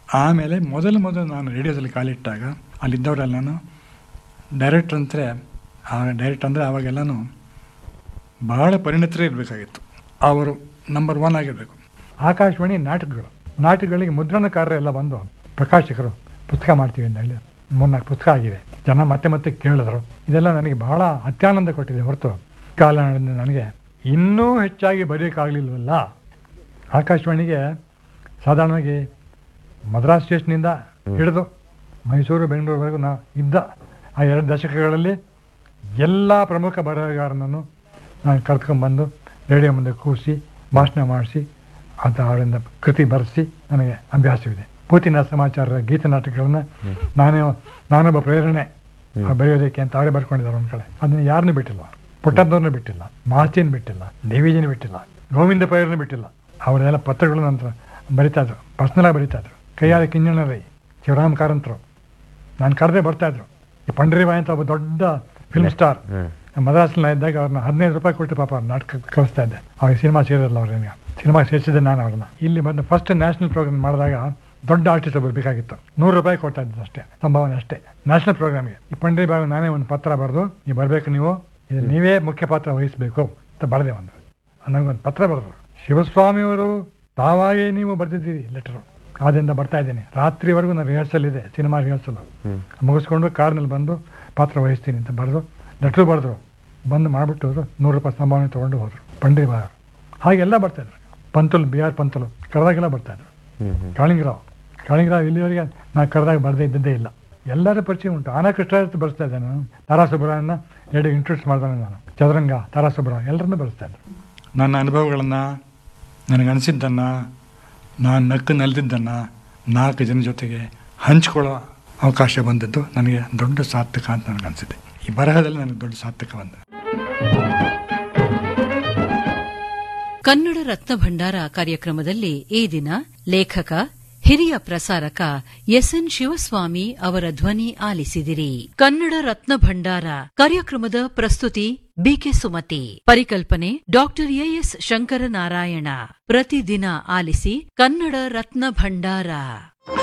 ಆಮೇಲೆ ಮೊದಲು ಮೊದಲು ನಾನು ರೇಡಿಯೋದಲ್ಲಿ ಕಾಲಿಟ್ಟಾಗ ಅಲ್ಲಿದ್ದವರೆಲ್ಲ ನಾನು ಡೈರೆಕ್ಟ್ರ್ ಅಂದರೆ ಆ ಡೈರೆಕ್ಟ್ ಅಂದರೆ ಆವಾಗೆಲ್ಲನೂ ಬಹಳ ಪರಿಣಿತರೇ ಇರಬೇಕಾಗಿತ್ತು ಅವರು ನಂಬರ್ ಒನ್ ಆಗಿರಬೇಕು ಆಕಾಶವಾಣಿ ನಾಟಕಗಳು ನಾಟಕಗಳಿಗೆ ಮುದ್ರಣಕಾರರು ಎಲ್ಲ ಬಂದು ಪ್ರಕಾಶಕರು ಪುಸ್ತಕ ಮಾಡ್ತೀವಿ ಅಂತ ಹೇಳಿ ಮೂರ್ನಾಲ್ಕು ಪುಸ್ತಕ ಆಗಿದೆ ಜನ ಮತ್ತೆ ಮತ್ತೆ ಕೇಳಿದ್ರು ಇದೆಲ್ಲ ನನಗೆ ಬಹಳ ಅತ್ಯಾನಂದ ಕೊಟ್ಟಿದೆ ಹೊರತು ಕಾಲ ನನಗೆ ಇನ್ನೂ ಹೆಚ್ಚಾಗಿ ಬರೆಯೋಕ್ಕಾಗಲಿಲ್ವಲ್ಲ ಆಕಾಶವಾಣಿಗೆ ಸಾಧಾರಣವಾಗಿ ಮದ್ರಾಸ್ ಸ್ಟೇಷನಿಂದ ಹಿಡಿದು ಮೈಸೂರು ಬೆಂಗಳೂರುವರೆಗೂ ನಾ ಇದ್ದ ಆ ಎರಡು ದಶಕಗಳಲ್ಲಿ ಎಲ್ಲ ಪ್ರಮುಖ ಬರಹಗಾರನನ್ನು ನಾನು ಕರ್ಕೊಂಡ್ಬಂದು ರೇಡಿಯೋ ಮುಂದೆ ಕೂರಿಸಿ ಭಾಷಣ ಮಾಡಿಸಿ ಅಂತ ಅವರಿಂದ ಕೃತಿ ಬರೆಸಿ ನನಗೆ ಅಭ್ಯಾಸವಿದೆ ಪೂತಿನ ಸಮಾಚಾರ ಗೀತ ನಾಟಕಗಳನ್ನ ನಾನೇ ನಾನೊಬ್ಬ ಪ್ರೇರಣೆ ಆ ಬರೆಯೋದಕ್ಕೆ ಅಂತ ಅವರೇ ಬರ್ಕೊಂಡಿದ್ದಾರೆ ಒಂದು ಕಡೆ ಅದನ್ನ ಯಾರನ್ನೂ ಬಿಟ್ಟಿಲ್ಲ ಪುಟ್ಟದ್ದವ್ರನ್ನೂ ಬಿಟ್ಟಿಲ್ಲ ಮಾಚಿನ ಬಿಟ್ಟಿಲ್ಲ ದೇವಿಜಿನ ಬಿಟ್ಟಿಲ್ಲ ಗೋವಿಂದ ಪೈರನ್ನು ಬಿಟ್ಟಿಲ್ಲ ಅವರೆಲ್ಲ ಪತ್ರಗಳು ನಂತರ ಬರಿತಾ ಇದ್ರು ಪರ್ಸ್ನಲಾಗಿ ಬರಿತಾ ಇದ್ರು ಕೈಯಾದ ಕಿಂಜಣ ರೈ ಶಿವರಾಮ್ ಕಾರಂತರು ನಾನು ಕರೆದೇ ಬರ್ತಾ ಇದ್ರು ಈ ಪಂಡರಿಬಾಯಿ ಅಂತ ಒಬ್ಬ ದೊಡ್ಡ ಫಿಲ್ಮ್ ಸ್ಟಾರ್ ಮದ್ರಾಸ್ನ ಇದ್ದಾಗ ಅವ್ರನ್ನ ಹದಿನೈದು ರೂಪಾಯಿ ಕೊಟ್ಟು ಪಾಪ ಅವ್ರ ನಾಟಕ ಕಳಿಸ್ತಾ ಇದ್ದೆ ಅವಾಗ ಸಿನಿಮಾ ಸೇರಿರಲ್ಲ ಅವ್ರನ್ನ ಸಿನಿಮಾ ಸೇರಿಸಿದ್ದೆ ನಾನು ಅವ್ರನ್ನ ಇಲ್ಲಿ ಬಂದು ಫಸ್ಟ್ ನ್ಯಾಷನಲ್ ಪ್ರೋಗ್ರಾಮ್ ಮಾಡಿದಾಗ ದೊಡ್ಡ ಆರ್ಟಿಸ್ಟ್ ಒಬ್ಬರು ಬೇಕಾಗಿತ್ತು ನೂರು ರೂಪಾಯಿ ಕೊಡ್ತಾ ಇದ್ದು ಅಷ್ಟೇ ಸಂಭಾವನೆ ಅಷ್ಟೇ ನ್ಯಾಷನಲ್ ಪ್ರೋಗ್ರಾಮ್ಗೆ ಈ ಪಂಡ್ರಿ ಬಾಬು ನಾನೇ ಒಂದು ಪತ್ರ ಬರೆದು ನೀವು ಬರಬೇಕು ನೀವು ಇದು ನೀವೇ ಮುಖ್ಯ ಪಾತ್ರ ವಹಿಸಬೇಕು ಅಂತ ಬರೆದೆ ಒಂದು ನನಗೊಂದು ಪತ್ರ ಬರೆದ್ರು ಶಿವಸ್ವಾಮಿಯವರು ತಾವಾಗೇ ನೀವು ಬರೆದಿದ್ದೀರಿ ಲೆಟರು ಆದ್ದರಿಂದ ಬರ್ತಾ ಇದ್ದೀನಿ ರಾತ್ರಿವರೆಗೂ ನಾನು ರಿಹರ್ಸಲ್ ಇದೆ ಸಿನಿಮಾ ರಿಹರ್ಸಲ್ ಮುಗಿಸ್ಕೊಂಡು ಕಾರ್ನಲ್ಲಿ ಬಂದು ಪಾತ್ರ ವಹಿಸ್ತೀನಿ ಅಂತ ಬರೆದು ಲೆಟ್ರು ಬರೆದ್ರು ಬಂದು ಮಾಡಿಬಿಟ್ಟು ಹೋದ್ರು ನೂರು ರೂಪಾಯಿ ಸಂಭಾವನೆ ತೊಗೊಂಡು ಹೋದರು ಪಂಡ್ರಿ ಬಾರ್ ಹಾಗೆಲ್ಲ ಬರ್ತಾಯಿದ್ರು ಪಂತುಲು ಬಿ ಆರ್ ಪಂತುಲು ಕರೆದಾಗೆಲ್ಲ ಬರ್ತಾಯಿದ್ರು ಕಾಳಿಂಗರಾವ್ ಕಾಳಿಂಗರಾವ್ ಇಲ್ಲಿವರೆಗೆ ನಾನು ಕರೆದಾಗ ಬರದೇ ಇದ್ದದ್ದೇ ಇಲ್ಲ ಎಲ್ಲರ ಪರಿಚಯ ಉಂಟು ಆನಾ ಕೃಷ್ಣ ಬರೆಸ್ತಾ ಇದ್ದೆ ನಾನು ತಾರಾ ಸುಬ್ರಹ್ಮಣ್ಯನ ಎರಡು ಇಂಟ್ರೊಡ್ಯೂಸ್ ಮಾಡಿದೆ ನಾನು ಚದುರಂಗ ತಾರಾ ಸುಬ್ರಹ್ಮಣ್ಯ ಎಲ್ಲರನ್ನೂ ಬರೆಸ್ತಾ ಇದ್ದರು ನನ್ನ ಅನುಭವಗಳನ್ನು ನನಗನಿಸಿದ್ದನ್ನು ನಾನು ನಕ್ಕು ನಲಿದಿದ್ದನ್ನು ನಾಲ್ಕು ಜನ ಜೊತೆಗೆ ಹಂಚ್ಕೊಳ್ಳೋ ಅವಕಾಶ ಬಂದದ್ದು ನನಗೆ ದೊಡ್ಡ ಸಾರ್ಥಕ ಅಂತ ನನಗನ್ಸಿದೆ ಈ ಬರಹದಲ್ಲಿ ನನಗೆ ದೊಡ್ಡ ಸಾರ್ಥಕ ಬಂದ ಕನ್ನಡ ರತ್ನ ಭಂಡಾರ ಕಾರ್ಯಕ್ರಮದಲ್ಲಿ ಈ ದಿನ ಲೇಖಕ ಹಿರಿಯ ಪ್ರಸಾರಕ ಎಸ್ಎನ್ ಶಿವಸ್ವಾಮಿ ಅವರ ಧ್ವನಿ ಆಲಿಸಿದಿರಿ ಕನ್ನಡ ರತ್ನ ಭಂಡಾರ ಕಾರ್ಯಕ್ರಮದ ಪ್ರಸ್ತುತಿ ಬಿಕೆ ಸುಮತಿ ಪರಿಕಲ್ಪನೆ ಡಾಕ್ಟರ್ ಎಎಸ್ ಶಂಕರನಾರಾಯಣ ಪ್ರತಿದಿನ ಆಲಿಸಿ ಕನ್ನಡ ರತ್ನ ಭಂಡಾರ